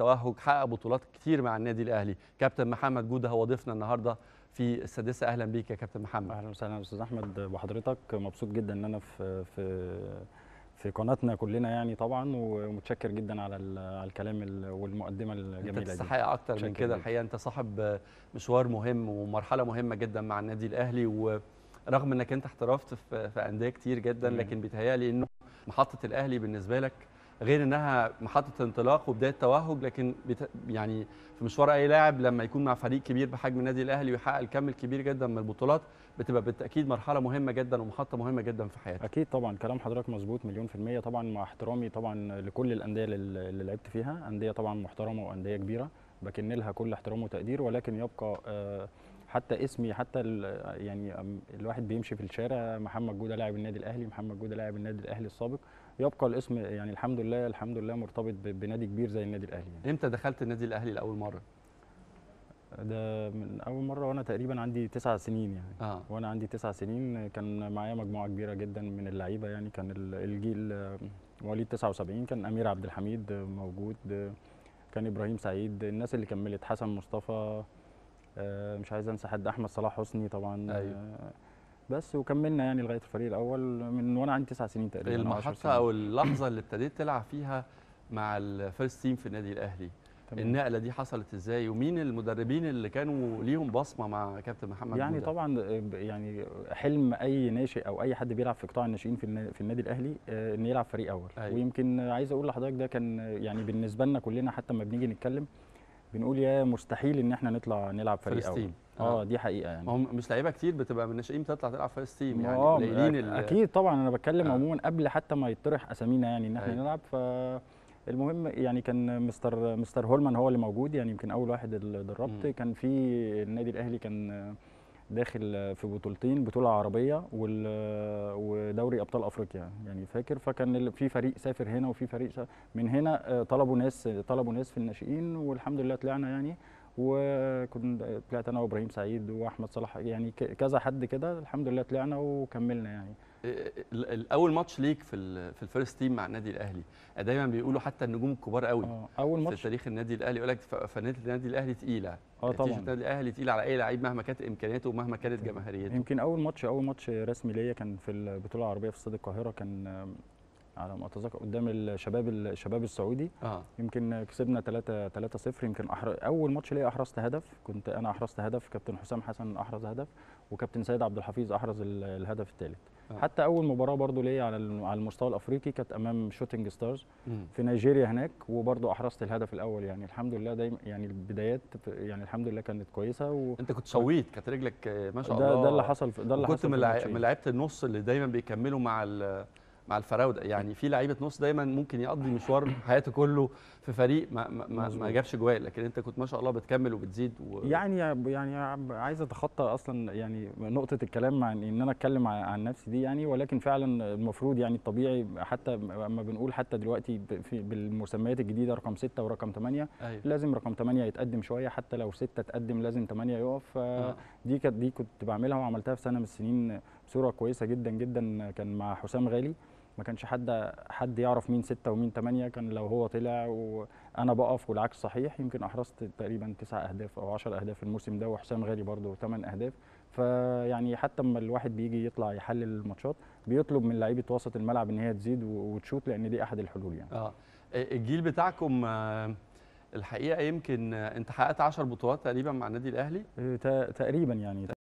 التوهج حقق بطولات كتير مع النادي الاهلي كابتن محمد جوده هو ضيفنا النهارده في السادسه اهلا بيك يا كابتن محمد اهلا وسهلا استاذ احمد بحضرتك مبسوط جدا ان انا في في في قناتنا كلنا يعني طبعا ومتشكر جدا على على الكلام والمقدمه الجميله انت دي تستحق اكتر من كده الحقيقه انت صاحب مشوار مهم ومرحله مهمه جدا مع النادي الاهلي ورغم انك انت احترفت في, في انديه كتير جدا لكن بيتهيألي انه محطه الاهلي بالنسبه لك غير انها محطه انطلاق وبدايه توهج لكن بت... يعني في مشوار اي لاعب لما يكون مع فريق كبير بحجم النادي الاهلي ويحقق الكم الكبير جدا من البطولات بتبقى بالتاكيد مرحله مهمه جدا ومحطه مهمه جدا في حياتك اكيد طبعا كلام حضرتك مظبوط مليون في الميه طبعا مع احترامي طبعا لكل الانديه اللي لعبت فيها انديه طبعا محترمه وانديه كبيره بكن لها كل احترام وتقدير ولكن يبقى آه حتى اسمي حتى يعني الواحد بيمشي في الشارع محمد جوده لاعب النادي الاهلي محمد جوده لاعب النادي الاهلي السابق يبقى الاسم يعني الحمد لله الحمد لله مرتبط بنادي كبير زي النادي الاهلي يعني. امتى دخلت النادي الاهلي لاول مره ده من اول مره وانا تقريبا عندي تسع سنين يعني آه. وانا عندي تسع سنين كان معايا مجموعه كبيره جدا من اللعيبه يعني كان الجيل مواليد 79 كان امير عبد الحميد موجود كان ابراهيم سعيد الناس اللي كملت حسن مصطفى مش عايز انسى حد احمد صلاح حسني طبعا أيوه. بس وكملنا يعني لغايه الفريق الاول من وانا عندي تسع سنين تقريبا المحطه سنين. او اللحظه اللي ابتديت تلعب فيها مع الفيرست تيم في النادي الاهلي تمام. النقله دي حصلت ازاي ومين المدربين اللي كانوا ليهم بصمه مع كابتن محمد يعني جودة؟ طبعا يعني حلم اي ناشئ او اي حد بيلعب في قطاع الناشئين في في النادي الاهلي ان يلعب فريق اول أيوة. ويمكن عايز اقول لحضرتك ده كان يعني بالنسبه لنا كلنا حتى لما بنيجي نتكلم بنقول يا مستحيل ان احنا نطلع نلعب فريق اول اه, آه دي حقيقه يعني هم مش لعيبه كتير بتبقى من الناشئين بتطلع تلعب فيرست تيم يعني آه قليلين اكيد طبعا انا بتكلم آه. عموما قبل حتى ما يطرح اسامينا يعني ان احنا أيوة. نلعب ف المهم يعني كان مستر مستر هولمان هو اللي موجود يعني يمكن اول واحد اللي دربت كان في النادي الاهلي كان داخل في بطولتين بطوله عربيه ودوري ابطال افريقيا يعني فاكر فكان في فريق سافر هنا وفي فريق من هنا طلبوا ناس طلبوا ناس في الناشئين والحمد لله طلعنا يعني وكنت طلعت انا وابراهيم سعيد واحمد صلاح يعني كذا حد كده الحمد لله طلعنا وكملنا يعني اول ماتش ليك في في الفيرست تيم مع النادي الاهلي دايما بيقولوا حتى النجوم الكبار قوي اول ماتش في تاريخ النادي الاهلي يقول لك فنانه النادي الاهلي تقيله اه طبعا النادي الاهلي تقيل على اي لعيب مهما كانت امكانياته ومهما كانت جماهيريته يمكن اول ماتش اول ماتش رسمي ليا كان في البطوله العربيه في استاد القاهره كان على ما اتذكر قدام الشباب الشباب السعودي آه. يمكن كسبنا 3 3 0 يمكن أحر... اول ماتش ليا احرزت هدف كنت انا احرزت هدف كابتن حسام حسن احرز هدف وكابتن سيد عبد الحفيظ احرز الهدف الثالث آه. حتى اول مباراه برضو ليا على على المستوى الافريقي كانت امام شوتنج ستارز مم. في نيجيريا هناك وبرضو احرزت الهدف الاول يعني الحمد لله دايما يعني البدايات يعني الحمد لله كانت كويسه و... انت كنت شويت كانت رجلك ما شاء ده الله ده اللي حصل ده اللي كنت حصل من لعيبه النص اللي دايما بيكملوا مع مع الفراوده يعني في لعيبه نص دايما ممكن يقضي مشوار حياته كله في فريق ما ما, ما جابش جوال لكن انت كنت ما شاء الله بتكمل وبتزيد و... يعني يعني عايز اتخطى اصلا يعني نقطه الكلام مع ان انا اتكلم عن نفسي دي يعني ولكن فعلا المفروض يعني الطبيعي حتى اما بنقول حتى دلوقتي في بالمسميات الجديده رقم 6 ورقم 8 أيوة. لازم رقم 8 يتقدم شويه حتى لو 6 تقدم لازم 8 يقف آه. دي كانت دي كنت بعملها وعملتها في سنه من السنين بصوره كويسه جدا جدا كان مع حسام غالي ما كانش حد حد يعرف مين ستة ومين ثمانية كان لو هو طلع وانا بقف والعكس صحيح يمكن احرزت تقريبا تسع اهداف او 10 اهداف الموسم ده وحسام غالي برده 8 اهداف فيعني حتى اما الواحد بيجي يطلع يحلل الماتشات بيطلب من لعيبه وسط الملعب ان هي تزيد وتشوت لان دي احد الحلول يعني اه الجيل بتاعكم الحقيقه يمكن انت حققت 10 بطولات تقريبا مع النادي الاهلي تقريبا يعني